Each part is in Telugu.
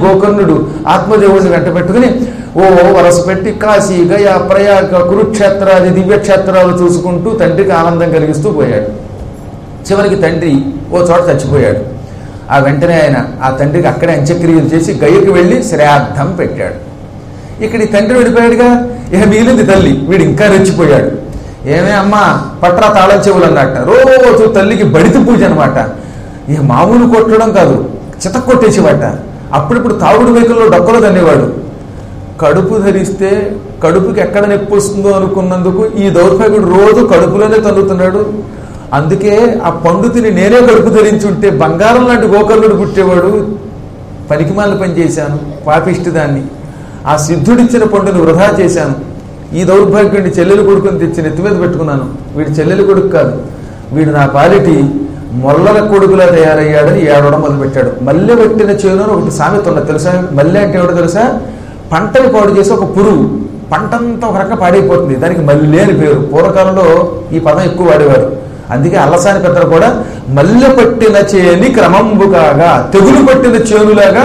గోకర్ణుడు ఆత్మదేవుడిని వెంట పెట్టుకుని ఓ వరస పెట్టి కాశీ గయ ప్రయాగ కురుక్షేత్రాది దివ్యక్షేత్రాలు చూసుకుంటూ తండ్రికి ఆనందం కలిగిస్తూ పోయాడు చివరికి తండ్రి ఓ చోట చచ్చిపోయాడు ఆ వెంటనే ఆయన ఆ తండ్రికి అక్కడే అంత్యక్రియలు చేసి గయ్యకి వెళ్ళి శ్రాద్ధం పెట్టాడు ఇక్కడ ఈ తండ్రి వెళ్ళిపోయాడుగా ఇక మిగిలింది తల్లి వీడు ఇంకా రెచ్చిపోయాడు ఏమే అమ్మా పట్రా తాళం చెవులు అన్నట్ట రోజు తల్లికి బడితి పూజ అనమాట ఇక మామూలు కొట్టడం కాదు చిత కొట్టేసేవాట అప్పుడిప్పుడు తాగుడు మేకల్లో డొక్కలు తన్నేవాడు కడుపు ధరిస్తే కడుపుకి ఎక్కడ నొప్పి వస్తుందో అనుకున్నందుకు ఈ దౌర్భాగ్యుడు రోజు కడుపులోనే తన్నుతున్నాడు అందుకే ఆ పండు తిని నేనే కడుపు ధరించి ఉంటే బంగారం లాంటి గోకర్ణుడు పుట్టేవాడు పనికిమాల పని చేశాను పాపిష్టి దాన్ని ఆ సిద్ధుడిచ్చిన పండుని వృధా చేశాను ఈ దౌర్భాగ్యుడిని చెల్లెలు కొడుకుని తెచ్చి నెత్తి మీద పెట్టుకున్నాను వీడి చెల్లెలు కొడుకు కాదు వీడు నా పాలిటి మొల్లల కొడుకులా తయారయ్యాడని ఏడవడం మొదలుపెట్టాడు మల్లె పెట్టిన చేను అని ఒకటి సామెత ఉన్నది తెలుసా మల్లె అంటే ఏమిటో తెలుసా పంటని పాడు చేసి ఒక పురుగు పంటంతా ఒక రకంగా పాడైపోతుంది దానికి మల్లె అని పేరు పూర్వకాలంలో ఈ పదం ఎక్కువ వాడేవారు అందుకే అల్లసాని పెద్దలు కూడా మల్లె పట్టిన చేని క్రమంబు కాగా తెగులు పట్టిన చేనులాగా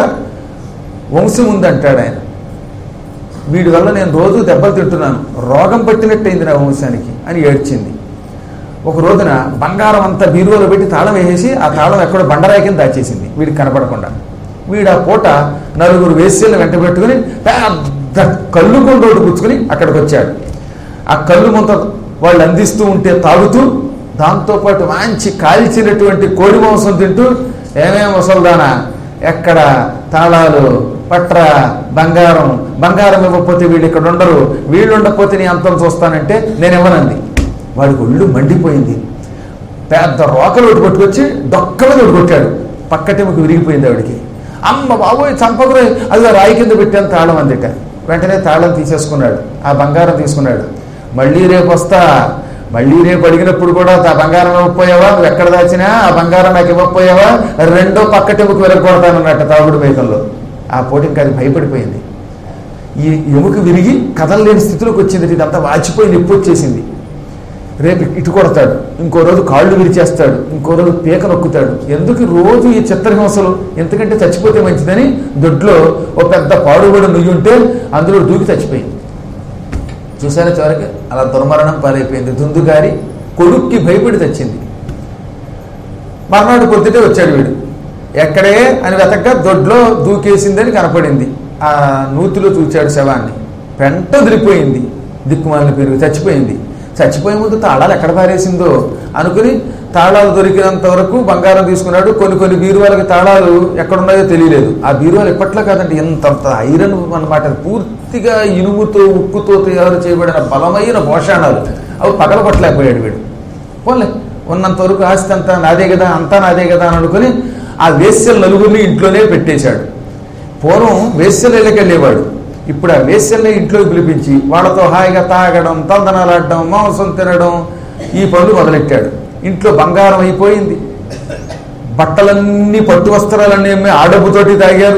వంశం ఉందంటాడు ఆయన వీడి వల్ల నేను రోజు దెబ్బలు తింటున్నాను రోగం పట్టినట్టయింది నా వంశానికి అని ఏడ్చింది ఒక రోజున బంగారం అంతా బీరువాలో పెట్టి తాళం వేసేసి ఆ తాళం ఎక్కడో బండరాయి కింద దాచేసింది వీడికి కనపడకుండా వీడు ఆ పూట నలుగురు వేశ్యలను వెంట పెట్టుకుని పెద్ద కళ్ళు కొండోటి పుచ్చుకుని అక్కడికి వచ్చాడు ఆ కళ్ళు ముంత వాళ్ళు అందిస్తూ ఉంటే తాగుతూ దాంతోపాటు మంచి కాల్చినటువంటి కోడి మాంసం తింటూ ఏమేం ముసల్దానా ఎక్కడ తాళాలు పట్ర బంగారం బంగారం ఇవ్వకపోతే వీళ్ళు ఇక్కడ ఉండరు వీళ్ళు ఉండకపోతే నీ అంతం చూస్తానంటే నేను ఇవ్వనంది వాడికి ఒళ్ళు మండిపోయింది పెద్ద రోకలు ఒకటి పట్టుకొచ్చి డొక్కలు ఒకటి కొట్టాడు పక్కటెముకు విరిగిపోయింది ఆవిడికి అమ్మ బాబోయ్ చంపకురే అది రాయి కింద పెట్టాను తాళం అందిట వెంటనే తాళం తీసేసుకున్నాడు ఆ బంగారం తీసుకున్నాడు మళ్ళీ రేపు వస్తా మళ్ళీ రేపు అడిగినప్పుడు కూడా ఆ బంగారం ఇవ్వకపోయావా నువ్వు ఎక్కడ దాచినా ఆ బంగారం నాకు ఇవ్వకపోయావా రెండో పక్కటెముకు వెరగొడతానన్నట్ట తాగుడు మేకల్లో ఆ పోటీ ఇంకా అది భయపడిపోయింది ఈ ఎముక విరిగి కదలలేని స్థితిలోకి వచ్చింది ఇదంతా వాచిపోయి నొప్పి వచ్చేసింది రేపు ఇటు కొడతాడు ఇంకో రోజు కాళ్ళు విరిచేస్తాడు ఇంకో రోజు పీక నొక్కుతాడు ఎందుకు రోజు ఈ చిత్రహింసలు ఎందుకంటే చచ్చిపోతే మంచిదని దొడ్లో ఒక పెద్ద పాడుబడి నుయ్యి ఉంటే అందులో దూకి చచ్చిపోయింది చూసారా చివరికి అలా దుర్మరణం పాలైపోయింది దుందుగారి కొడుక్కి భయపడి చచ్చింది మర్నాడు పొద్దుటే వచ్చాడు వీడు ఎక్కడే అని వెతక దొడ్లో దూకేసిందని కనపడింది ఆ నూతిలో చూచాడు శవాన్ని పెంట వదిలిపోయింది దిక్కుమాలిన పెరుగు చచ్చిపోయింది చచ్చిపోయే ముందు తాళాలు ఎక్కడ పారేసిందో అనుకుని తాళాలు దొరికినంత వరకు బంగారం తీసుకున్నాడు కొన్ని కొన్ని బీరువాలకి తాళాలు ఎక్కడున్నాయో తెలియలేదు ఆ బీరువాలు ఎప్పట్లో కాదండి ఎంత ఐరన్ అన్నమాట పూర్తిగా ఇనుముతో ఉక్కుతో తయారు చేయబడిన బలమైన భోషాణాలు అవి పగలగొట్టలేకపోయాడు వీడు పోలే ఉన్నంత వరకు ఆస్తి అంతా నాదే కదా అంతా నాదే కదా అని అనుకుని ఆ వేశ్యల నలుగురిని ఇంట్లోనే పెట్టేశాడు పూర్వం వేశ్యల వెళ్ళేవాడు ఇప్పుడు ఆ వేశ్యల్ని ఇంట్లోకి పిలిపించి వాళ్ళతో హాయిగా తాగడం తందనాలాడడం మాంసం తినడం ఈ పనులు మొదలెట్టాడు ఇంట్లో బంగారం అయిపోయింది బట్టలన్నీ పట్టు వస్త్రాలన్నీ అమ్మి ఆడపుతోటి తాగారు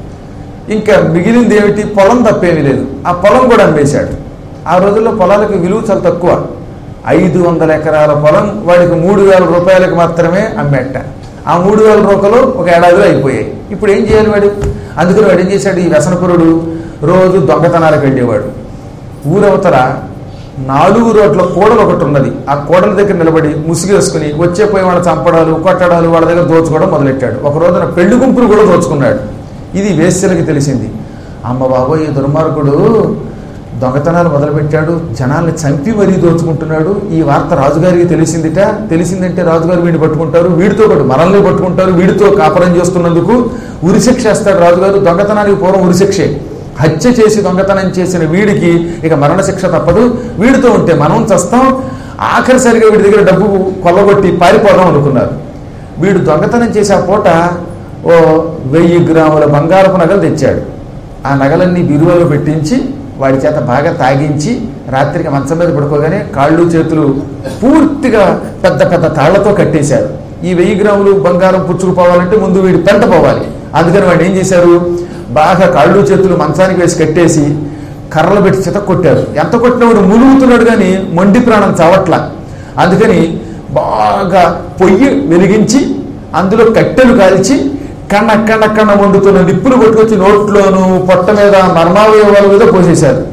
ఇంకా మిగిలింది ఏమిటి పొలం తప్పేమీ లేదు ఆ పొలం కూడా అమ్మేశాడు ఆ రోజుల్లో పొలాలకు విలువ చాలా తక్కువ ఐదు వందల ఎకరాల పొలం వాడికి మూడు వేల రూపాయలకు మాత్రమే అమ్మేట ఆ మూడు వేల రూపాయలు ఒక ఏడాదిలో అయిపోయాయి ఇప్పుడు ఏం చేయాలి వాడు అందుకని వాడు ఏం చేశాడు ఈ వ్యసనపురుడు రోజు దొంగతనాలకు వెళ్ళేవాడు ఊరవతల నాలుగు రోడ్ల కోడలు ఒకటి ఉన్నది ఆ కోడల దగ్గర నిలబడి ముసుగేసుకుని వచ్చే పోయి వాళ్ళ చంపడాలు కొట్టడాలు వాళ్ళ దగ్గర దోచుకోవడం మొదలెట్టాడు ఒక రోజున పెళ్లి గుంపులు కూడా దోచుకున్నాడు ఇది వేశ్యలకి తెలిసింది అమ్మ బాబోయ్ ఈ దుర్మార్గుడు దొంగతనాలు మొదలుపెట్టాడు జనాల్ని చంపి మరీ దోచుకుంటున్నాడు ఈ వార్త రాజుగారికి తెలిసిందిట తెలిసిందంటే రాజుగారు వీడిని పట్టుకుంటారు వీడితో పాటు మనల్ని పట్టుకుంటారు వీడితో కాపరం చేస్తున్నందుకు ఉరిశిక్ష వేస్తాడు రాజుగారు దొంగతనానికి పూర్వం ఉరిశిక్షే హత్య చేసి దొంగతనం చేసిన వీడికి ఇక మరణశిక్ష తప్పదు వీడితో ఉంటే మనం చస్తాం ఆఖరిసరిగా వీడి దగ్గర డబ్బు కొల్లగొట్టి పారిపోదాం అనుకున్నారు వీడు దొంగతనం చేసే ఆ పూట ఓ వెయ్యి గ్రాముల బంగారపు నగలు తెచ్చాడు ఆ నగలన్నీ బిరువలో పెట్టించి వాడి చేత బాగా తాగించి రాత్రికి మంచం మీద పడుకోగానే కాళ్ళు చేతులు పూర్తిగా పెద్ద పెద్ద తాళ్లతో కట్టేశారు ఈ వెయ్యి గ్రాములు బంగారం పుచ్చుకుపోవాలంటే ముందు వీడి పెంట పోవాలి అందుకని వాడు ఏం చేశారు బాగా కాళ్ళు చేతులు మంచానికి వేసి కట్టేసి కర్రలు పెట్టి చిత కొట్టారు ఎంత కొట్టినా వాడు ములుగుతున్నాడు కానీ మొండి ప్రాణం చావట్ల అందుకని బాగా పొయ్యి వెలిగించి అందులో కట్టెలు కాల్చి కన్న కన్న కన్న వండుతున్న నిప్పులు కొట్టుకొచ్చి నోట్లోను పొట్ట మీద మర్మావయవాల మీద పోసేశారు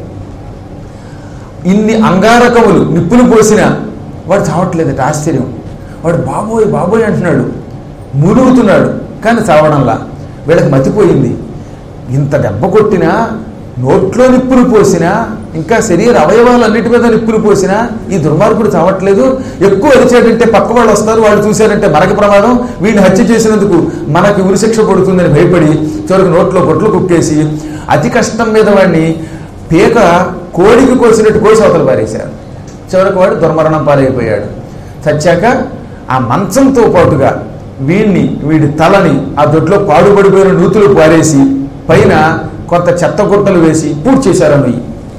ఇన్ని అంగారకములు నిప్పులు పోసిన వాడు చావట్లేదట ఆశ్చర్యం వాడు బాబోయ్ బాబోయ్ అంటున్నాడు మునుగుతున్నాడు కానీ చావడంలా వీళ్ళకి మతిపోయింది ఇంత దెబ్బ కొట్టినా నోట్లో నిప్పులు పోసినా ఇంకా శరీర అవయవాలన్నిటి మీద నిప్పులు పోసినా ఈ దుర్మార్గుడు చావట్లేదు ఎక్కువ అరిచాడంటే పక్క వాళ్ళు వస్తారు వాళ్ళు చూశారంటే మనకి ప్రమాదం వీడిని హత్య చేసినందుకు మనకి ఉరిశిక్ష పడుతుందని భయపడి చివరికి నోట్లో బొట్లు కుక్కేసి అతి కష్టం మీద వాడిని పీక కోడికి కోసినట్టు కోసి అవతల పారేశారు చివరికి వాడు దుర్మరణం పాలైపోయాడు చచ్చాక ఆ మంచంతో పాటుగా వీడిని వీడి తలని ఆ దొడ్లో పాడుపడిపోయిన నూతులు పారేసి పైన కొంత చెత్త గుట్టలు వేసి పూర్తి చేశారు అవి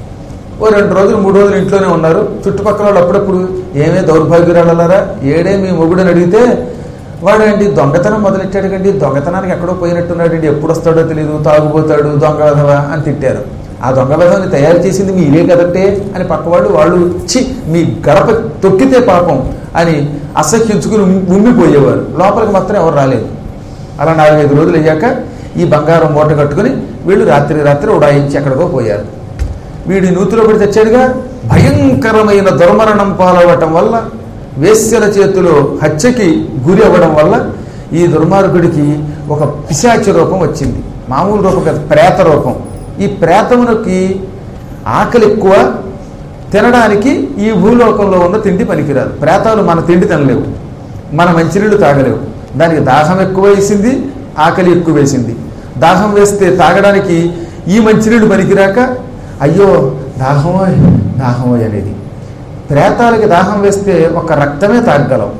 ఓ రెండు రోజులు మూడు రోజులు ఇంట్లోనే ఉన్నారు చుట్టుపక్కల వాళ్ళు అప్పుడప్పుడు ఏమే దౌర్భాగ్యురాలరా ఏడే మీ మొగుడని అడిగితే వాడండి దొంగతనం మొదలెట్టాడు కండి దొంగతనానికి ఎక్కడో పోయినట్టున్నాడండి ఎప్పుడు వస్తాడో తెలియదు తాగుపోతాడు దొంగ విధవా అని తిట్టారు ఆ దొంగ విధవని తయారు చేసింది మీరే కదంటే అని పక్కవాళ్ళు వాళ్ళు చి మీ గడప తొక్కితే పాపం అని అసహ్యించుకుని ఉమ్మిపోయేవారు లోపలికి మాత్రం ఎవరు రాలేదు అలా నాలుగైదు రోజులు అయ్యాక ఈ బంగారం మూట కట్టుకుని వీళ్ళు రాత్రి రాత్రి ఉడాయించి ఎక్కడికో పోయారు వీడి నూతిలో పడి తెచ్చాడుగా భయంకరమైన దుర్మరణం పాలవటం వల్ల వేశ్యల చేతిలో హత్యకి గురి అవ్వడం వల్ల ఈ దుర్మార్గుడికి ఒక పిశాచ రూపం వచ్చింది మామూలు రూపం కాదు ప్రేత రూపం ఈ ప్రేతమునకి ఆకలి ఎక్కువ తినడానికి ఈ భూలోకంలో ఉన్న తిండి పనికిరాదు ప్రేతాలు మన తిండి తినలేవు మన మంచినీళ్ళు తాగలేవు దానికి దాహం ఎక్కువ వేసింది ఆకలి ఎక్కువ వేసింది దాహం వేస్తే తాగడానికి ఈ మంచినీళ్ళు పనికిరాక అయ్యో దాహమోయ్ దాహమోయ్ అనేది ప్రేతాలకి దాహం వేస్తే ఒక రక్తమే తాగగలం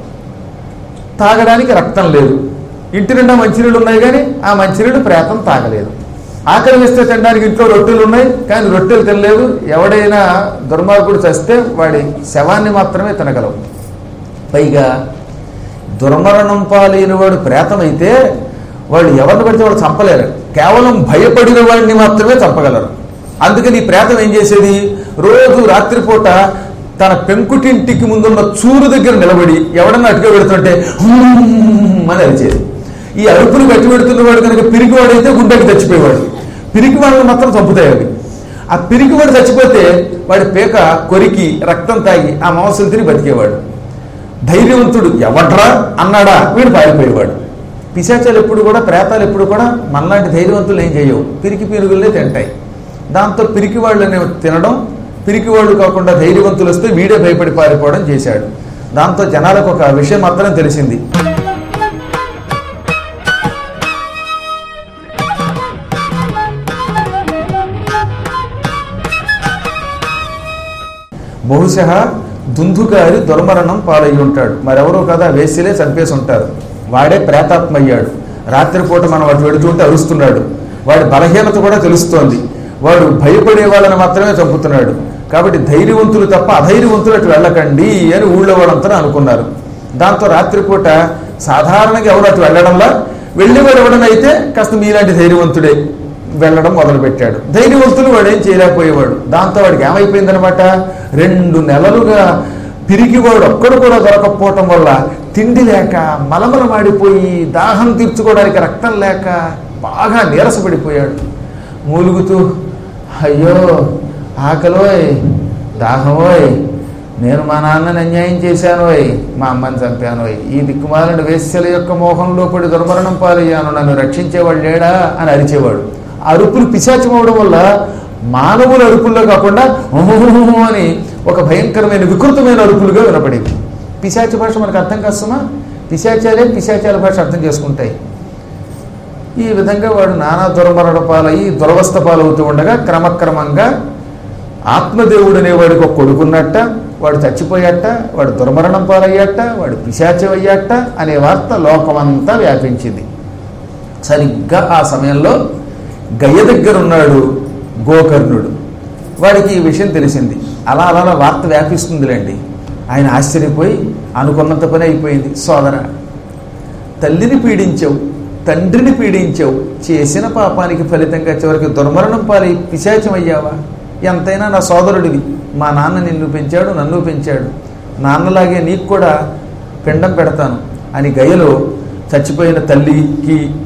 తాగడానికి రక్తం లేదు ఇంటి నిండా మంచినీళ్ళు ఉన్నాయి కానీ ఆ మంచినీళ్ళు ప్రేతం తాగలేదు ఆకలి వేస్తే తినడానికి ఇంట్లో రొట్టెలు ఉన్నాయి కానీ రొట్టెలు తినలేదు ఎవడైనా దుర్మార్గుడు చస్తే వాడి శవాన్ని మాత్రమే తినగలవు పైగా దుర్మరణం పాలైన వాడు ప్రేతమైతే వాళ్ళు ఎవరిని పడితే వాళ్ళు చంపలేరు కేవలం భయపడిన వాడిని మాత్రమే చంపగలరు అందుకని ఈ ప్రేతం ఏం చేసేది రోజు రాత్రిపూట తన పెంకుటింటికి ముందున్న చూరు దగ్గర నిలబడి ఎవడన్నా అటుగా పెడుతుంటే "హుమ్" అని అరిచేది ఈ అరుపులు గట్టి పెడుతున్నవాడు కనుక పిరికివాడైతే గుండెకి చచ్చిపోయేవాడు పిరికి వాళ్ళని మాత్రం చంపుతాయి అవి ఆ పిరికివాడు చచ్చిపోతే వాడి పేక కొరికి రక్తం తాగి ఆ మాంసం తిని బతికేవాడు ధైర్యవంతుడు ఎవడ్రా అన్నాడా వీడు పారిపోయేవాడు పిశాచాలు ఎప్పుడు కూడా ప్రేతాలు ఎప్పుడు కూడా మనలాంటి ధైర్యవంతులు ఏం చేయవు పిరికి పిరుగులే తింటాయి దాంతో పిరికి వాళ్ళని తినడం పిరికి వాళ్ళు కాకుండా ధైర్యవంతులు వస్తే వీడే భయపడి పారిపోవడం చేశాడు దాంతో జనాలకు ఒక విషయం మాత్రం తెలిసింది బహుశా దుందుగారి దుర్మరణం పాలయ్యి ఉంటాడు మరెవరో కదా వేసిలే చంపేసి ఉంటారు వాడే ప్రేతాత్మ అయ్యాడు రాత్రిపూట మనం అటు వెడుతుంటే అరుస్తున్నాడు వాడి బలహీనత కూడా తెలుస్తోంది వాడు భయపడే వాళ్ళని మాత్రమే చంపుతున్నాడు కాబట్టి ధైర్యవంతులు తప్ప అధైర్యవంతులు అటు వెళ్ళకండి అని ఊళ్ళో వాళ్ళంతా అనుకున్నారు దాంతో రాత్రిపూట సాధారణంగా ఎవరు అటు వెళ్ళడంలా వెళ్ళేవాడు ఎవడనైతే కాస్త మీలాంటి ధైర్యవంతుడే వెళ్ళడం మొదలుపెట్టాడు ధైర్యవంతులు వాడేం చేయలేకపోయేవాడు దాంతో వాడికి ఏమైపోయిందనమాట రెండు నెలలుగా పిరిగివాడు ఒక్కడు కూడా దొరకకపోవటం వల్ల తిండి లేక మలమల మాడిపోయి దాహం తీర్చుకోవడానికి రక్తం లేక బాగా నీరసపడిపోయాడు మూలుగుతూ అయ్యో ఆకలోయ్ దాహమోయ్ నేను మా నాన్నని అన్యాయం చేశానోయ్ మా అమ్మని చంపానోయ్ ఈ దిక్కుమాలను వేశ్యల యొక్క మోహంలో పడి దుర్మరణం పాలయ్యాను నన్ను రక్షించేవాడు లేడా అని అరిచేవాడు అరుపులు పిశాచం అవడం వల్ల మానవుల అరుపుల్లో కాకుండా ఓహో అని ఒక భయంకరమైన వికృతమైన అరుపులుగా వినపడేవి పిశాచ భాష మనకు అర్థం కాస్తుమా పిశాచాలే పిశాచాల భాష అర్థం చేసుకుంటాయి ఈ విధంగా వాడు నానా దుర్మరణ పాలయ్యి దురవస్థ పాలవుతూ ఉండగా క్రమక్రమంగా ఆత్మదేవుడు అనేవాడికి ఒక కొడుకున్నట్ట వాడు చచ్చిపోయాట వాడు దుర్మరణం పాలయ్యాట వాడు పిశాచం అయ్యాట అనే వార్త లోకమంతా వ్యాపించింది సరిగ్గా ఆ సమయంలో గయ్య దగ్గర ఉన్నాడు గోకర్ణుడు వాడికి ఈ విషయం తెలిసింది అలా అలా అలా వార్త వ్యాపిస్తుందిలేండి ఆయన ఆశ్చర్యపోయి అనుకున్నంత పని అయిపోయింది సోదర తల్లిని పీడించావు తండ్రిని పీడించావు చేసిన పాపానికి ఫలితంగా చివరికి దుర్మరణం పాలై పిశాచం అయ్యావా ఎంతైనా నా సోదరుడివి మా నాన్న నిన్ను పెంచాడు నన్ను పెంచాడు నాన్నలాగే నీకు కూడా పిండం పెడతాను అని గయలో చచ్చిపోయిన తల్లికి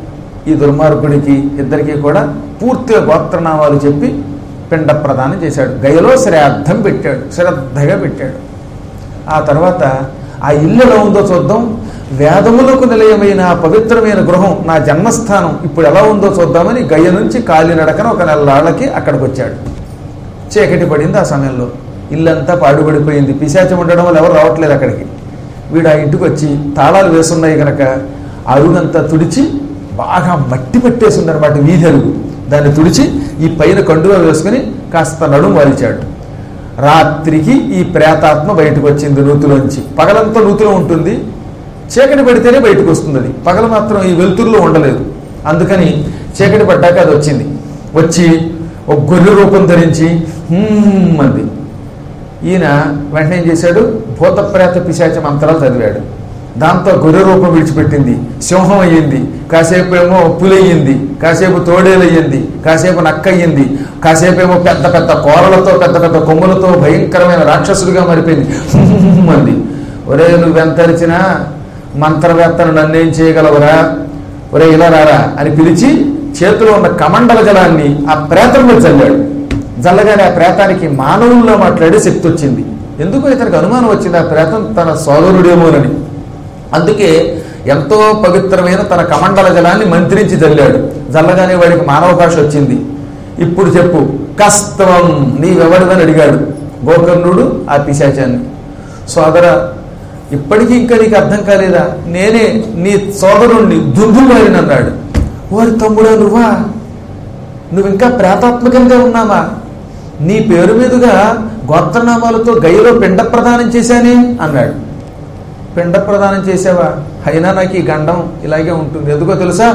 ఈ దుర్మార్గుడికి ఇద్దరికి కూడా పూర్తిగా గోత్రనామాలు చెప్పి పిండ ప్రదానం చేశాడు గయలో శ్రాద్ధం పెట్టాడు శ్రద్ధగా పెట్టాడు ఆ తర్వాత ఆ ఇల్లు ఎలా ఉందో చూద్దాం వేదములకు నిలయమైన ఆ పవిత్రమైన గృహం నా జన్మస్థానం ఇప్పుడు ఎలా ఉందో చూద్దామని గయ నుంచి కాలినడకన ఒక నెలలాళ్ళకి అక్కడికి వచ్చాడు చీకటి పడింది ఆ సమయంలో ఇల్లంతా పాడుపడిపోయింది పిశాచం ఉండడం వల్ల ఎవరు రావట్లేదు అక్కడికి వీడు ఆ ఇంటికి వచ్చి తాళాలు వేసున్నాయి కనుక అరుగంతా తుడిచి బాగా మట్టి పట్టేసి ఉందన్నమాట వీధి అరుగు దాన్ని తుడిచి ఈ పైన కండుగా వేసుకుని కాస్త నడుము వాల్చాడు రాత్రికి ఈ ప్రేతాత్మ బయటకు వచ్చింది నూతులోంచి పగలంతా నూతిలో ఉంటుంది చీకటి పడితేనే బయటకు వస్తుంది అది పగల మాత్రం ఈ వెలుతురులో ఉండలేదు అందుకని చీకటి పడ్డాక అది వచ్చింది వచ్చి ఒక గొర్రె రూపం ధరించి "హ్మ్" అంది ఈయన వెంటనే ఏం చేశాడు భూత ప్రేత పిశాచ మంత్రాలు చదివాడు దాంతో గొర్రె రూపం విడిచిపెట్టింది సింహం అయ్యింది కాసేపు ఏమో పులయ్యింది కాసేపు తోడేలయ్యింది కాసేపు నక్క అయ్యింది కాసేపు ఏమో పెద్ద పెద్ద కోరలతో పెద్ద పెద్ద కొమ్ములతో భయంకరమైన రాక్షసుడిగా మారిపోయింది "హ్మ్" అంది ఒరే నువ్వెంతరిచినా మంత్రవేత్తను నన్నేం చేయగలవురా ఒరే ఇలా రారా అని పిలిచి చేతిలో ఉన్న కమండల జలాన్ని ఆ ప్రేతంలో చల్లాడు జల్లగానే ఆ ప్రేతానికి మానవుల్లో మాట్లాడే శక్తి వచ్చింది ఎందుకు ఇతనికి అనుమానం వచ్చింది ఆ ప్రేతం తన సోదరుడేమోనని అందుకే ఎంతో పవిత్రమైన తన కమండల జలాన్ని మంత్రించి చల్లాడు జల్లగానే వాడికి మానవ భాష వచ్చింది ఇప్పుడు చెప్పు కస్తవం నీవెవరిదని అడిగాడు గోకర్ణుడు ఆ పిశాచాన్ని సోదర ఇప్పటికీ ఇంకా నీకు అర్థం కాలేదా నేనే నీ సోదరుణ్ణి దుర్భువారిని అన్నాడు వారి తమ్ముడా నువ్వా నువ్వు ఇంకా ప్రేతాత్మకంగా ఉన్నావా నీ పేరు మీదుగా గోత్రనామాలతో గైలో పిండ ప్రదానం చేశానే అన్నాడు పిండ ప్రదానం చేసావా అయినా నాకు ఈ గండం ఇలాగే ఉంటుంది ఎందుకో తెలుసా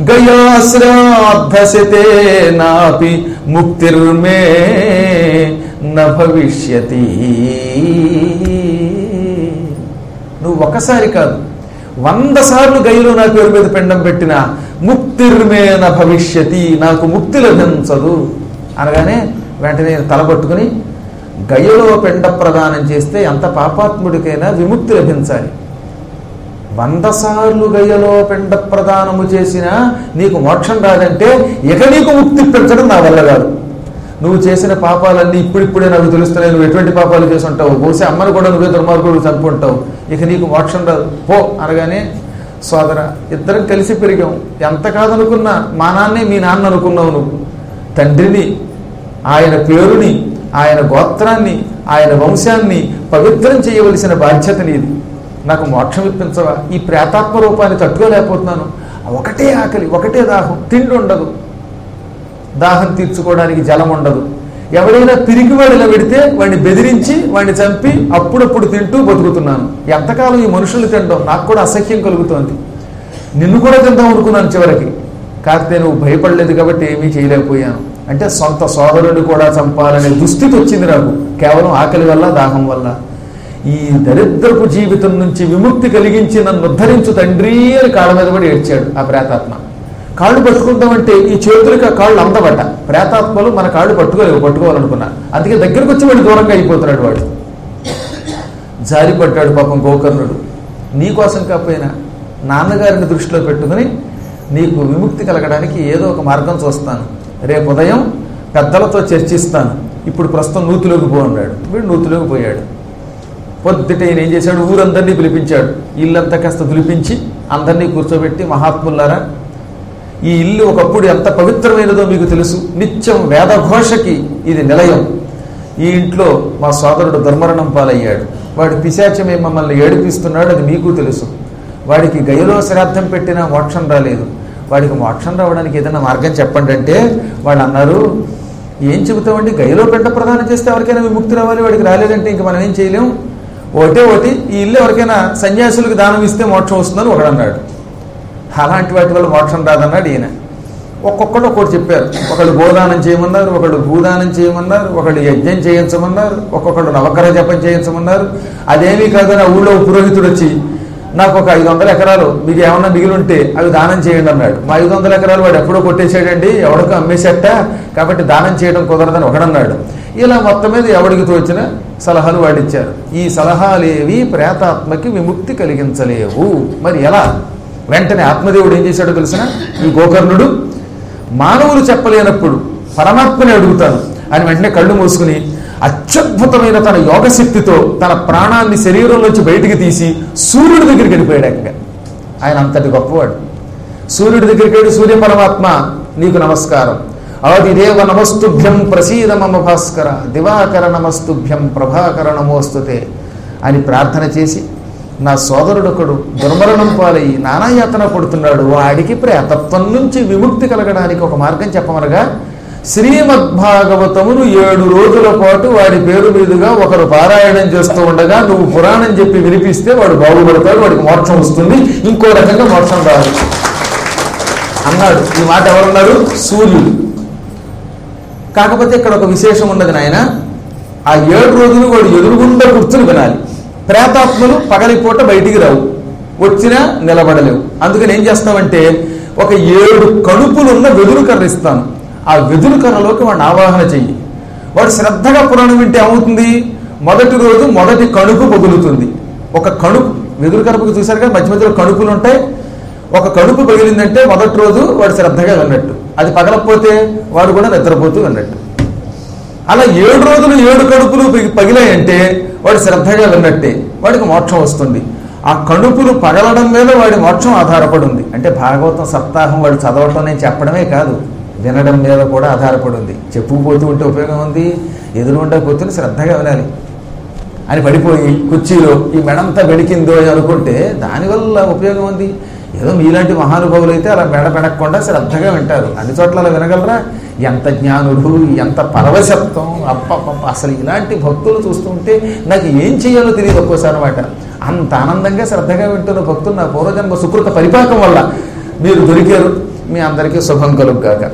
గయాశ్రాద్ధసితే నాపి ముక్తిర్మే న భవిష్యతి నువ్వు ఒకసారి కాదు వంద సార్లు గైలు నా పేరు మీద పిండం పెట్టిన ముక్తిర్మేన భవిష్యతి నాకు ముక్తి లభించదు అనగానే వెంటనే తల పట్టుకుని గయలో పిండ ప్రదానం చేస్తే ఎంత పాపాత్ముడికైనా విముక్తి లభించాలి వంద సార్లు గయ్యలో పిండ ప్రదానము చేసినా నీకు మోక్షం రాదంటే ఇక నీకు ముక్తి పెంచడం నా వల్ల కాదు నువ్వు చేసిన పాపాలన్నీ ఇప్పుడిప్పుడే నాకు తెలుస్తున్నాయి నువ్వు ఎటువంటి పాపాలు చేసి ఉంటావు బహుశా అమ్మను కూడా నువ్వే దుర్మార్గుడు చంపుంటావు ఇక నీకు మోక్షం రాదు పో అనగానే సోదర ఇద్దరం కలిసి పెరిగాం ఎంత కాదనుకున్నా మా నాన్నే మీ నాన్న అనుకున్నావు నువ్వు తండ్రిని ఆయన పేరుని ఆయన గోత్రాన్ని ఆయన వంశాన్ని పవిత్రం చేయవలసిన బాధ్యత నీది నాకు మోక్షం ఇప్పించవా ఈ ప్రేతాత్మ రూపాన్ని తట్టుకోలేకపోతున్నాను ఒకటే ఆకలి ఒకటే దాహం తిండి ఉండదు దాహం తీర్చుకోవడానికి జలం ఉండదు ఎవరైనా పిరికివాడు ఇలా పెడితే వాడిని బెదిరించి వాడిని చంపి అప్పుడప్పుడు తింటూ బతుకుతున్నాను ఎంతకాలం ఈ మనుషులు తినడం నాకు కూడా అసహ్యం కలుగుతోంది నిన్ను కూడా తిందాం అనుకున్నాను చివరికి కాకపోతే నువ్వు భయపడలేదు కాబట్టి ఏమీ చేయలేకపోయాను అంటే సొంత సోదరుని కూడా చంపాలనే దుస్థితి వచ్చింది నాకు కేవలం ఆకలి వల్ల దాహం వల్ల ఈ దరిద్రపు జీవితం నుంచి విముక్తి కలిగించి నన్ను ఉద్ధరించు తండ్రి అని కాళ్ళ మీద పడి ఏడ్చాడు ఆ ప్రేతాత్మ కాళ్ళు పట్టుకుందామంటే ఈ చేతులకి ఆ కాళ్ళు అందబట్ట ప్రేతాత్మలు మన కాళ్ళు పట్టుకోలేవు పట్టుకోవాలనుకున్నా అందుకే దగ్గరకు వచ్చి వాడు దూరంగా అయిపోతున్నాడు వాడు జారి పడ్డాడు పాపం గోకర్ణుడు నీ కోసం కాకపోయినా నాన్నగారిని దృష్టిలో పెట్టుకుని నీకు విముక్తి కలగడానికి ఏదో ఒక మార్గం చూస్తాను రేపు ఉదయం పెద్దలతో చర్చిస్తాను ఇప్పుడు ప్రస్తుతం నూతిలోకి పో అన్నాడు వీడు నూతిలోకి పోయాడు పొద్దుట ఈయన ఏం చేశాడు ఊరందరినీ పిలిపించాడు ఇల్లంతా కాస్త పిలిపించి అందరినీ కూర్చోబెట్టి మహాత్ములారా ఈ ఇల్లు ఒకప్పుడు ఎంత పవిత్రమైనదో మీకు తెలుసు నిత్యం వేదఘోషకి ఇది నిలయం ఈ ఇంట్లో మా సోదరుడు దుర్మరణం పాలయ్యాడు వాడి పిశాచమే మమ్మల్ని ఏడిపిస్తున్నాడు అది మీకు తెలుసు వాడికి గయలో శ్రాద్ధం పెట్టినా మోక్షం రాలేదు వాడికి మోక్షం రావడానికి ఏదైనా మార్గం చెప్పండి అంటే వాళ్ళు అన్నారు ఏం చెబుతామండి గయలో పెంట ప్రదానం చేస్తే ఎవరికైనా విముక్తి రావాలి వాడికి రాలేదంటే ఇంక మనం ఏం చేయలేం ఒకటే ఒకటి ఈ ఇల్లు ఎవరికైనా సన్యాసులకు దానం ఇస్తే మోక్షం వస్తుందని ఒకడు అన్నాడు అలాంటి వాటి వల్ల మోక్షం రాదన్నాడు ఈయన ఒక్కొక్కడు ఒక్కొక్కటి చెప్పారు ఒకళ్ళు గోదానం చేయమన్నారు ఒకళ్ళు భూదానం చేయమన్నారు ఒకళ్ళు యజ్ఞం చేయించమన్నారు ఒక్కొక్కడు నవగ్రహ జపం చేయించమన్నారు అదేమీ కాదని ఆ ఊళ్ళో పురోహితుడు వచ్చి నాకు ఒక ఐదు వందల ఎకరాలు మీకు ఏమన్నా మిగిలి ఉంటే అవి దానం చేయండి అన్నాడు మా ఐదు వందల ఎకరాలు వాడు ఎప్పుడో కొట్టేసాడండి ఎవడికో అమ్మేసేట కాబట్టి దానం చేయడం కుదరదని ఒకడన్నాడు ఇలా మొత్తం మీద ఎవడికి తోచిన సలహాలు వాడిచ్చారు ఈ సలహాలేవి ప్రేతాత్మకి విముక్తి కలిగించలేవు మరి ఎలా వెంటనే ఆత్మదేవుడు ఏం చేశాడో తెలిసిన ఈ గోకర్ణుడు మానవులు చెప్పలేనప్పుడు పరమాత్మని అడుగుతాను అని వెంటనే కళ్ళు మూసుకుని అత్యద్భుతమైన తన యోగశక్తితో తన ప్రాణాన్ని శరీరంలోంచి బయటికి తీసి సూర్యుడి దగ్గరికి వెళ్ళిపోయాడు ఏకంగా ఆయన అంతటి గొప్పవాడు సూర్యుడి దగ్గరికి వెళ్ళి సూర్య పరమాత్మ నీకు నమస్కారం ఆదిదేవ నమస్తుభ్యం ప్రసీద మమ భాస్కర దివాకర నమస్తుభ్యం ప్రభాకర నమోస్తుతే అని ప్రార్థన చేసి నా సోదరుడొకడు దుర్మరణం పాలయ్యి నానాయాతన పడుతున్నాడు వాడికి ప్రేతత్వం నుంచి విముక్తి కలగడానికి ఒక మార్గం చెప్పమనగా శ్రీమద్భాగవతమును ఏడు రోజుల పాటు వాడి పేరు మీదుగా ఒకరు పారాయణం చేస్తూ ఉండగా నువ్వు పురాణం చెప్పి వినిపిస్తే వాడు బాగుపడతాడు వాడికి మోక్షం వస్తుంది ఇంకో రకంగా మోక్షం రాదు అన్నాడు ఈ మాట ఎవరున్నారు సూర్యుడు కాకపోతే ఇక్కడ ఒక విశేషం ఉన్నది నాయన ఆ ఏడు రోజులు వాడు ఎదురుగుండా కూర్చుని వినాలి ప్రేతాత్మలు పగలిపూట బయటికి రావు వచ్చినా నిలబడలేవు అందుకని ఏం చేస్తామంటే ఒక ఏడు కడుపులున్న వెదురు కర్ర ఇస్తాను ఆ వెదురు కర్రలోకి వాడిని ఆవాహన చెయ్యి వాడు శ్రద్ధగా పురాణం వింటే ఏమవుతుంది మొదటి రోజు మొదటి కణుపు పగులుతుంది ఒక కణుపు వెదురు కరుపుకు చూశారు కదా మధ్య మధ్యలో కణుపులు ఉంటాయి ఒక కడుపు పగిలిందంటే మొదటి రోజు వాడు శ్రద్ధగా విన్నట్టు అది పగలకపోతే వాడు కూడా నిద్రపోతూ విన్నట్టు అలా ఏడు రోజులు ఏడు కడుపులు పగి- పగిలాయంటే వాడు శ్రద్ధగా విన్నట్టే వాడికి మోక్షం వస్తుంది ఆ కడుపులు పగలడం మీద వాడి మోక్షం ఆధారపడి ఉంది అంటే భాగవతం సప్తాహం వాడు చదవటం నేను చెప్పడమే కాదు వినడం మీద కూడా ఆధారపడి ఉంది చెప్పుకుపోతూ ఉంటే ఉపయోగం ఉంది ఎదురుగుండా కూర్చొని శ్రద్ధగా వినాలి అని పడిపోయి కుర్చీలో ఈ మెడంతా వెడికిందో అని అనుకుంటే దానివల్ల ఉపయోగం ఉంది ఏదో మీలాంటి మహానుభావులు అయితే అలా మెడ పెడకుండా శ్రద్ధగా వింటారు అన్ని చోట్ల అలా వినగలరా ఎంత జ్ఞానుడు ఎంత పరవశత్వం అప్ప అసలు ఇలాంటి భక్తులు చూస్తుంటే నాకు ఏం చేయాలో తెలియదు ఒక్కోసారి అనమాట అంత ఆనందంగా శ్రద్ధగా వింటున్న భక్తులు నా పూర్వజన్మ సుకృత పరిపాకం వల్ల మీరు దొరికారు మీ అందరికీ శుభం కలుగుగాక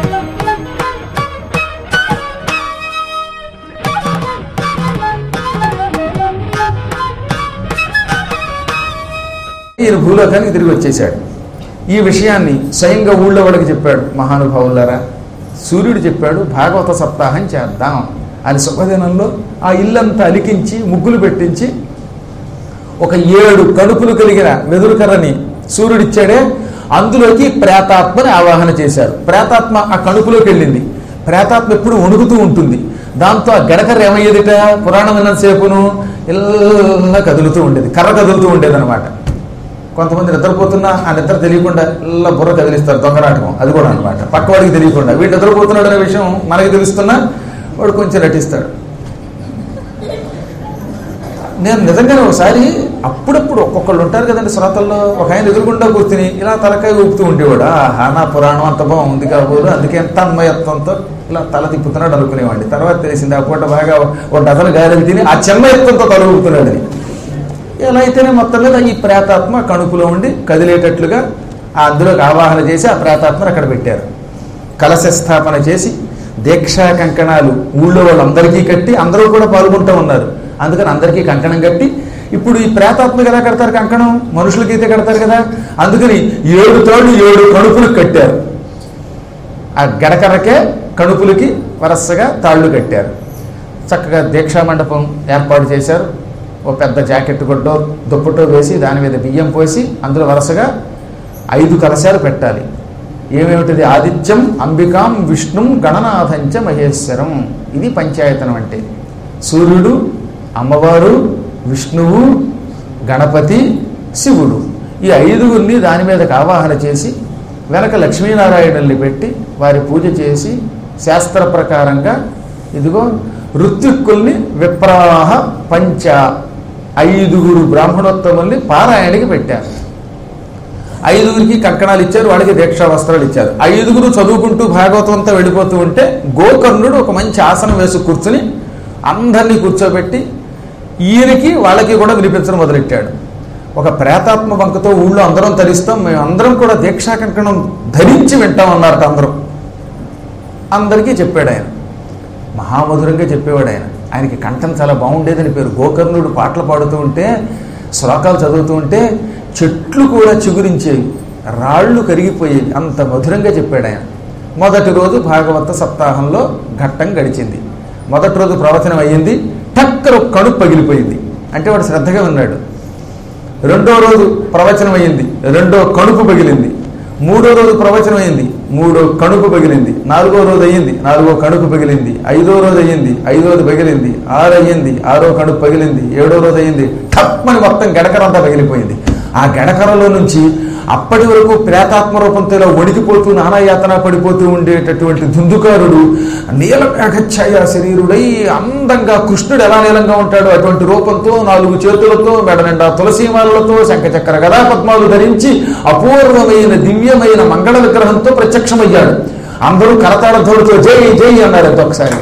ఈయన భూలోకానికి తిరిగి వచ్చేశాడు ఈ విషయాన్ని స్వయంగా ఊళ్ళో వాడికి చెప్పాడు మహానుభావులారా సూర్యుడు చెప్పాడు భాగవత సప్తాహం చేద్దాం అని శుభదినంలో ఆ ఇల్లంతా అలికించి ముగ్గులు పెట్టించి ఒక ఏడు కడుపులు కలిగిన వెదురు కర్రని సూర్యుడిచ్చాడే అందులోకి ప్రేతాత్మని ఆవాహన చేశారు ప్రేతాత్మ ఆ కడుపులోకి వెళ్ళింది ప్రేతాత్మ ఎప్పుడు వణుకుతూ ఉంటుంది దాంతో ఆ గడకర్ర ఏమయ్యేదిట పురాణం విన్నంతసేపును ఇలా కదులుతూ ఉండేది కర్ర కదులుతూ ఉండేది అనమాట కొంతమంది నిద్రపోతున్నా ఆ నిద్ర తెలియకుండా ఇలా బుర్ర కదిలిస్తారు దొంగనాటకం అది కూడా అనమాట పక్కవాడికి తెలియకుండా వీడు నిద్రపోతున్నాడు అనే విషయం మనకి తెలుస్తున్నా వాడు కొంచెం నటిస్తాడు నేను నిజంగానే ఒకసారి అప్పుడప్పుడు ఒక్కొక్కళ్ళు ఉంటారు కదండి శ్రోతల్లో ఒక ఆయన ఎదురుగుండా కూర్చుని ఇలా తలకాయ ఊపుతూ ఉండేవాడు ఆహా నా పురాణం అంత బాగుంది కాబోదు అందుకే తన్మయత్వంతో ఇలా తల తిప్పుతున్నాడు అనుకునేవాడిని తర్వాత తెలిసింది ఆ పూట బాగా ఒక డజన్ గారెలు తిని ఆ చిన్నయత్వంతో తల ఊపుతున్నాడని ఎలా అయితేనే మొత్తం మీద ఈ ప్రేతాత్మ కణుపులో ఉండి కదిలేటట్లుగా ఆ అందులోకి ఆవాహన చేసి ఆ ప్రేతాత్మను అక్కడ పెట్టారు కలశ స్థాపన చేసి దీక్షా కంకణాలు ఊళ్ళో వాళ్ళందరికీ కట్టి అందరూ కూడా పాల్గొంటూ ఉన్నారు అందుకని అందరికీ కంకణం కట్టి ఇప్పుడు ఈ ప్రేతాత్మకి ఎలా కడతారు కంకణం మనుషులకైతే కడతారు కదా అందుకని ఏడు తోడు ఏడు కణుపులకు కట్టారు ఆ గడకరకే కణుపులకి వరసగా తాళ్ళు కట్టారు చక్కగా దీక్షా మండపం ఏర్పాటు చేశారు ఓ పెద్ద జాకెట్ గుడ్డో దుప్పటో వేసి దాని మీద బియ్యం పోసి అందులో వరుసగా ఐదు కలశాలు పెట్టాలి ఏమేమిటిది ఆదిత్యం అంబికాం విష్ణుం గణనాథంచ మహేశ్వరం ఇది పంచాయతనం అంటే సూర్యుడు అమ్మవారు విష్ణువు గణపతి శివుడు ఈ ఐదుగురిని దాని మీదకి ఆవాహన చేసి వెనక లక్ష్మీనారాయణుల్ని పెట్టి వారి పూజ చేసి శాస్త్ర ప్రకారంగా ఇదిగో ఋత్విక్కుల్ని విప్రాహ పంచ ఐదుగురు బ్రాహ్మణోత్తముల్ని పారాయణకి పెట్టారు ఐదుగురికి కంకణాలు ఇచ్చారు వాళ్ళకి దీక్షా వస్త్రాలు ఇచ్చారు ఐదుగురు చదువుకుంటూ భాగవతం అంతా వెళ్ళిపోతూ ఉంటే గోకర్ణుడు ఒక మంచి ఆసనం వేసి కూర్చుని అందరినీ కూర్చోబెట్టి ఈయనకి వాళ్ళకి కూడా వినిపించడం మొదలెట్టాడు ఒక ప్రేతాత్మ బంకతో ఊళ్ళో అందరం తరిస్తాం మేము అందరం కూడా దీక్షా కంకణం ధరించి వింటాం అన్నారట అందరం అందరికీ చెప్పాడు ఆయన మహామధురంగా చెప్పేవాడు ఆయన ఆయనకి కంఠం చాలా బాగుండేదని పేరు గోకర్ణుడు పాటలు పాడుతూ ఉంటే శ్లోకాలు చదువుతూ ఉంటే చెట్లు కూడా చిగురించేవి రాళ్ళు కరిగిపోయేవి అంత మధురంగా చెప్పాడు ఆయన మొదటి రోజు భాగవత సప్తాహంలో ఘట్టం గడిచింది మొదటి రోజు ప్రవచనం అయ్యింది టక్కర కణు పగిలిపోయింది అంటే వాడు శ్రద్ధగా ఉన్నాడు రెండో రోజు ప్రవచనం అయింది రెండో కణుపు పగిలింది మూడో రోజు ప్రవచనం అయింది మూడో కణుపు పగిలింది నాలుగో రోజు అయ్యింది నాలుగో కణుపు పగిలింది ఐదో రోజు అయ్యింది ఐదోది పగిలింది ఆరు అయ్యింది ఆరో కణుపు పగిలింది ఏడో రోజు అయ్యింది టప్మని మొత్తం గడకరంతా పగిలిపోయింది ఆ గడకరలో నుంచి అప్పటి వరకు ప్రేతాత్మ రూపంతో ఇలా వణికిపోతూ నానాయాతన పడిపోతూ ఉండేటటువంటి ధుందుకారుడు నీల మేఘఛాయ శరీరుడై అందంగా కృష్ణుడు ఎలా నీలంగా ఉంటాడో అటువంటి రూపంతో నాలుగు చేతులతో మెడ నిండా తులసీమాలలతో శంఖచక్ర గదా పద్మాలు ధరించి అపూర్వమైన దివ్యమైన మంగళ విగ్రహంతో ప్రత్యక్షమయ్యాడు అందరూ కరతాళతోడుతో జై జై అన్నారు ఎంత ఒకసారి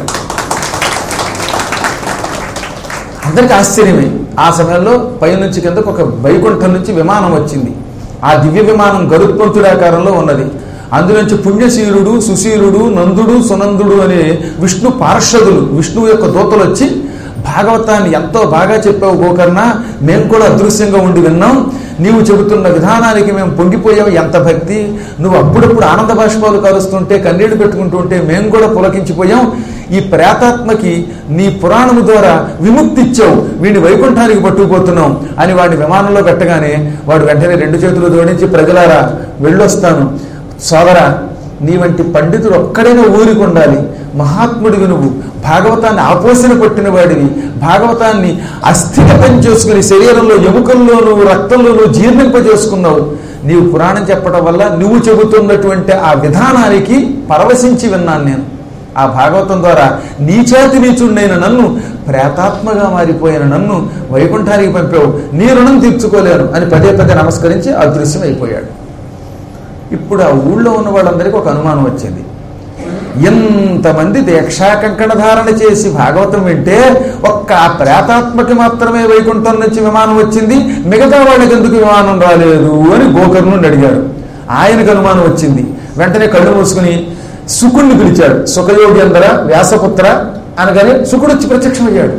అందరికి ఆశ్చర్యమే ఆ సమయంలో పైనుంచి కిందకు ఒక వైకుంఠం నుంచి విమానం వచ్చింది ఆ దివ్య విమానం గరుత్మంతుడాకారంలో ఉన్నది అందులోంచి పుణ్యశీలుడు సుశీలుడు నందుడు సునందుడు అనే విష్ణు పార్షదులు విష్ణువు యొక్క దూతలు వచ్చి భాగవతాన్ని ఎంతో బాగా చెప్పావు గోకర్ణ మేము కూడా అదృశ్యంగా ఉండి విన్నాం నీవు చెబుతున్న విధానానికి మేము పొంగిపోయావు ఎంత భక్తి నువ్వు అప్పుడప్పుడు ఆనంద బాష్పాలు కలుస్తుంటే కన్నీళ్లు పెట్టుకుంటూ ఉంటే మేము కూడా పులకించిపోయాం ఈ ప్రేతాత్మకి నీ పురాణము ద్వారా విముక్తి ఇచ్చావు వీడిని వైకుంఠానికి పట్టుకుపోతున్నాం అని వాడిని విమానంలో పెట్టగానే వాడు వెంటనే రెండు చేతులు జోడించి ప్రజలారా వెళ్ళొస్తాను సోదరా నీ వంటి పండితుడు ఒక్కడైనా ఊరికి ఉండాలి మహాత్ముడివి నువ్వు భాగవతాన్ని ఆపోసన కొట్టిన వాడివి భాగవతాన్ని అస్థిగతం చేసుకుని శరీరంలో ఎముకల్లోనూ రక్తంలోనూ జీర్ణింప చేసుకున్నావు నీవు పురాణం చెప్పడం వల్ల నువ్వు చెబుతున్నటువంటి ఆ విధానానికి పరవశించి విన్నాను నేను ఆ భాగవతం ద్వారా నీచాతి నీచుండైన నన్ను ప్రేతాత్మగా మారిపోయిన నన్ను వైకుంఠానికి పంపావు నీ రుణం తీర్చుకోలేను అని పదే పదే నమస్కరించి అదృశ్యం అయిపోయాడు ఇప్పుడు ఆ ఊళ్ళో ఉన్న వాళ్ళందరికీ ఒక అనుమానం వచ్చింది ఎంతమంది దీక్షా కంకణ ధారణ చేసి భాగవతం వింటే ఒక్క ఆ ప్రేతాత్మకి మాత్రమే వైకుంఠం నుంచి విమానం వచ్చింది మిగతా వాళ్ళకి ఎందుకు విమానం రాలేదు అని గోకర్ణుని అడిగాడు ఆయనకు అనుమానం వచ్చింది వెంటనే కళ్ళు మూసుకుని సుకుణ్ణి పిలిచాడు సుఖయోగి అందర వ్యాసపుత్ర అనగానే సుకుడు వచ్చి ప్రత్యక్షమయ్యాడు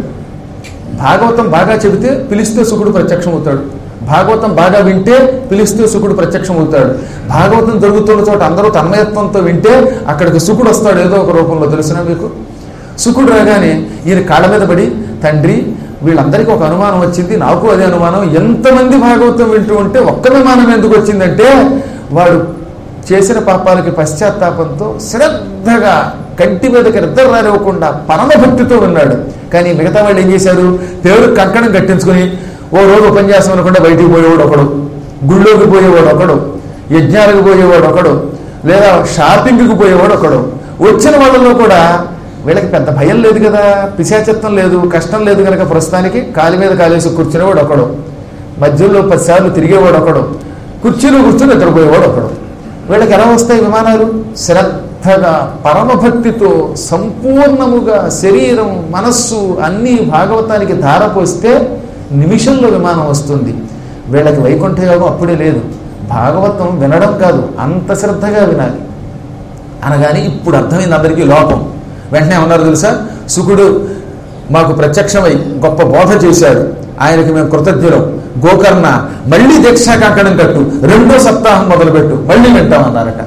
భాగవతం బాగా చెబితే పిలిస్తే సుకుడు ప్రత్యక్షం అవుతాడు భాగవతం బాగా వింటే పిలిస్తే సుకుడు ప్రత్యక్షం అవుతాడు భాగవతం జరుగుతున్న చోట అందరూ తన్మయత్వంతో వింటే అక్కడికి సుకుడు వస్తాడు ఏదో ఒక రూపంలో తెలిసినా మీకు సుకుడు రాగానే ఈయన కాళ్ళ మీద పడి తండ్రి వీళ్ళందరికీ ఒక అనుమానం వచ్చింది నాకు అదే అనుమానం ఎంతమంది భాగవతం వింటూ ఉంటే ఒక్క విమానం ఎందుకు వచ్చిందంటే వాడు చేసిన పాపాలకి పశ్చాత్తాపంతో శ్రద్ధగా కంటి మీదకి నిద్ర రానివ్వకుండా పరమభక్తితో ఉన్నాడు కానీ మిగతా వాళ్ళు ఏం చేశారు పేరు కంకణం కట్టించుకుని ఓ రోజు ఉపన్యాసం అనుకుంటే బయటికి పోయేవాడు ఒకడు గుళ్ళోకి పోయేవాడు ఒకడు యజ్ఞాలకు పోయేవాడు ఒకడు లేదా షాపింగ్కి పోయేవాడు ఒకడు వచ్చిన వాళ్ళలో కూడా వీళ్ళకి పెద్ద భయం లేదు కదా పిశాచత్వం లేదు కష్టం లేదు కనుక ప్రస్తుతానికి కాలి మీద కాలేసి కూర్చునేవాడు ఒకడు మధ్యలో పదిసార్లు తిరిగేవాడు ఒకడు కుర్చీలో కూర్చుని నిద్రపోయేవాడు ఒకడు వీళ్ళకి ఎలా వస్తాయి విమానాలు శ్రద్ధగా పరమభక్తితో సంపూర్ణముగా శరీరం మనస్సు అన్నీ భాగవతానికి ధార పోస్తే నిమిషంలో విమానం వస్తుంది వీళ్ళకి వైకుంఠ యోగం అప్పుడే లేదు భాగవతం వినడం కాదు అంత శ్రద్ధగా వినాలి అనగానే ఇప్పుడు అర్థమైంది అందరికీ లోపం వెంటనే ఉన్నారు తెలుసా సుకుడు మాకు ప్రత్యక్షమై గొప్ప బోధ చేశాడు ఆయనకి మేము కృతజ్ఞులం గోకర్ణ మళ్ళీ దీక్షా కంకణం కట్టు రెండో సప్తాహం మొదలుపెట్టు మళ్ళీ వింటామన్నారట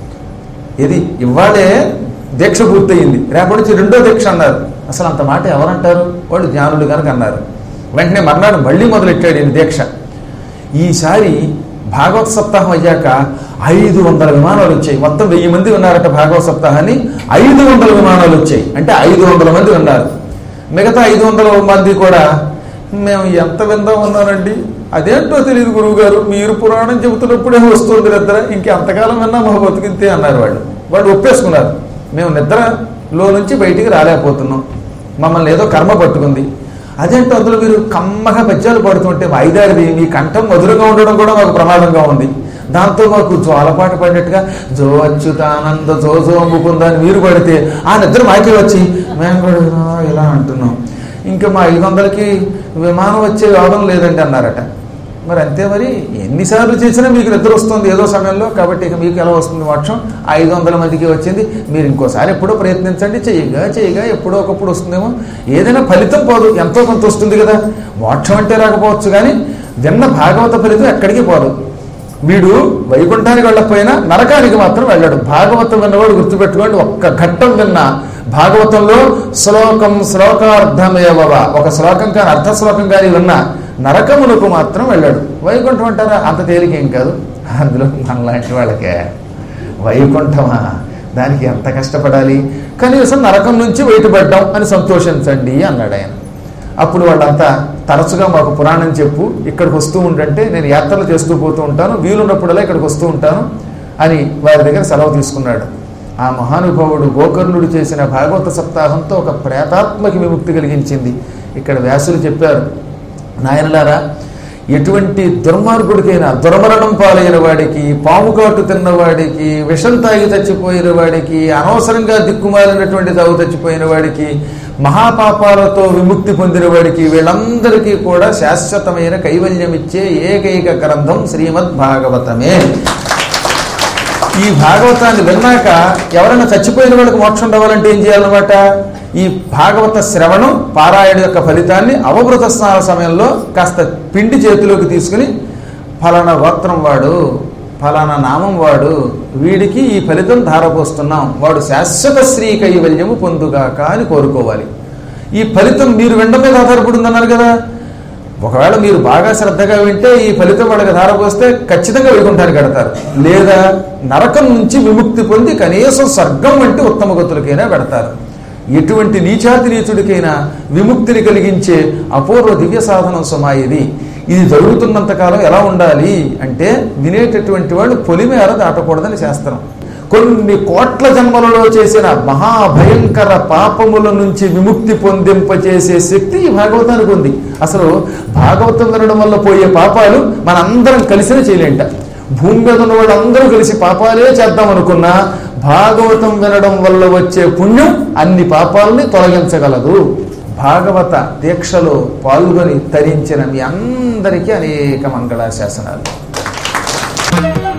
ఇది ఇవాళే దీక్ష పూర్తయింది రేపటి నుంచి రెండో దీక్ష అన్నారు అసలు అంత మాట ఎవరంటారు వాడు జ్ఞానులు కనుక అన్నారు వెంటనే మర్నాడు మళ్ళీ మొదలెట్టాడు ఈయన దీక్ష ఈసారి భాగవత సప్తాహం అయ్యాక ఐదు వందల విమానాలు వచ్చాయి మొత్తం వెయ్యి మంది ఉన్నారట భాగవత సప్తాహాన్ని ఐదు వందల విమానాలు వచ్చాయి అంటే ఐదు వందల మంది ఉన్నారు మిగతా ఐదు వందల మంది కూడా మేము ఎంత విందాం ఉన్నారండి అదేంటో తెలియదు గురువు గారు మీరు పురాణం చెబుతున్నప్పుడే వస్తుంది నిద్ర ఇంకెంతకాలం విన్నా మా బతుకింతే అన్నారు వాళ్ళు వాళ్ళు ఒప్పేసుకున్నారు మేము నిద్రలో నుంచి బయటికి రాలేకపోతున్నాం మమ్మల్ని ఏదో కర్మ పట్టుకుంది అదేంటో అందులో మీరు కమ్మగా పద్యాలు పడుతుంటే మా ఐదారిది మీ కంఠం మధురంగా ఉండడం కూడా మాకు ప్రమాదంగా ఉంది దాంతో మాకు జోలపాట పడినట్టుగా జో అచ్యుతానంద జో జో ముకుంద అని మీరు పడితే ఆ నిద్ర మాకే వచ్చి మేము కూడా "ఆ, ఇలా అంటున్నాం ఇంకా మా ఐదు వందలకి విమానం వచ్చే యోగం లేదండి అన్నారట మరి అంతే మరి ఎన్నిసార్లు చేసినా మీకు నిద్ర వస్తుంది ఏదో సమయంలో కాబట్టి ఇక మీకు ఎలా వస్తుంది మోక్షం ఐదు వందల మందికి వచ్చింది మీరు ఇంకోసారి ఎప్పుడో ప్రయత్నించండి చేయగా చేయగా ఎప్పుడో ఒకప్పుడు వస్తుందేమో ఏదైనా ఫలితం పోదు ఎంతో కొంత వస్తుంది కదా మోక్షం అంటే రాకపోవచ్చు కానీ విన్న భాగవత ఫలితం ఎక్కడికి పోదు వీడు వైకుంఠానికి వెళ్ళకపోయినా నరకానికి మాత్రం వెళ్ళాడు భాగవతం విన్నవాడు గుర్తుపెట్టుకోండి ఒక్క ఘట్టం విన్నా భాగవతంలో శ్లోకం శ్లోకార్థమేవవ ఒక శ్లోకం కానీ అర్ధ శ్లోకం కానీ విన్నా నరకమునకు మాత్రం వెళ్ళాడు వైకుంఠం అంటారా అంత తేలికేం కాదు అందులో మనలాంటి వాళ్ళకే వైకుంఠమా దానికి ఎంత కష్టపడాలి కనీసం నరకం నుంచి బయటపడ్డాం అని సంతోషించండి అన్నాడు ఆయన అప్పుడు వాళ్ళంతా తరచుగా మాకు పురాణం చెప్పు ఇక్కడికి వస్తూ ఉండంటే నేను యాత్రలు చేస్తూ పోతూ ఉంటాను వీలున్నప్పుడల్లా ఇక్కడికి వస్తూ ఉంటాను అని వారి దగ్గర సెలవు తీసుకున్నాడు ఆ మహానుభావుడు గోకర్ణుడు చేసిన భాగవత సప్తాహంతో ఒక ప్రేతాత్మకి విముక్తి కలిగించింది ఇక్కడ వ్యాసులు చెప్పారు నాయనలారా ఎటువంటి దుర్మార్గుడికైనా దుర్మరణం పాలైన వాడికి పాము కాటు తిన్నవాడికి విషం తాగి చచ్చిపోయిన వాడికి అనవసరంగా దిక్కుమాలినటువంటి తాగు చచ్చిపోయిన వాడికి మహాపాపాలతో విముక్తి పొందిన వాడికి వీళ్ళందరికీ కూడా శాశ్వతమైన కైవల్యం ఇచ్చే ఏకైక గ్రంథం శ్రీమద్ భాగవతమే ఈ భాగవతాన్ని విన్నాక ఎవరైనా చచ్చిపోయిన వాళ్ళకి మోక్షం రావాలంటే ఏం చేయాలన్నమాట ఈ భాగవత శ్రవణం పారాయణ యొక్క ఫలితాన్ని అవభృత స్నాన సమయంలో కాస్త పిండి చేతిలోకి తీసుకుని ఫలానా గోత్రం వాడు ఫలానా నామం వాడు వీడికి ఈ ఫలితం ధారపోస్తున్నాం వాడు శాశ్వత శ్రీ కైవల్యము పొందుగాక అని కోరుకోవాలి ఈ ఫలితం మీరు వెండ మీద ఆధారపడి ఉందన్నారు కదా ఒకవేళ మీరు బాగా శ్రద్ధగా వింటే ఈ ఫలితం వాళ్ళకి ధారపోస్తే ఖచ్చితంగా వైకుంఠానికి కడతారు లేదా నరకం నుంచి విముక్తి పొంది కనీసం స్వర్గం వంటి ఉత్తమ గతులకైనా పెడతారు ఎటువంటి నీచాతి నీచుడికైనా విముక్తిని కలిగించే అపూర్వ దివ్య సాధనం సుమా ఇది ఇది జరుగుతున్నంత కాలం ఎలా ఉండాలి అంటే వినేటటువంటి వాళ్ళు పొలిమేర దాటకూడదని శాస్త్రం కొన్ని కోట్ల జన్మలలో చేసిన మహాభయంకర పాపముల నుంచి విముక్తి పొందింపచేసే శక్తి ఈ భాగవతానికి ఉంది అసలు భాగవతం వినడం వల్ల పోయే పాపాలు మనందరం కలిసినే చేయలేంట భూమి మీద ఉన్న వాళ్ళందరూ కలిసి పాపాలే చేద్దాం అనుకున్నా భాగవతం వినడం వల్ల వచ్చే పుణ్యం అన్ని పాపాలని తొలగించగలదు భాగవత దీక్షలో పాల్గొని తరించిన మీ అందరికీ అనేక మంగళాశాసనాలు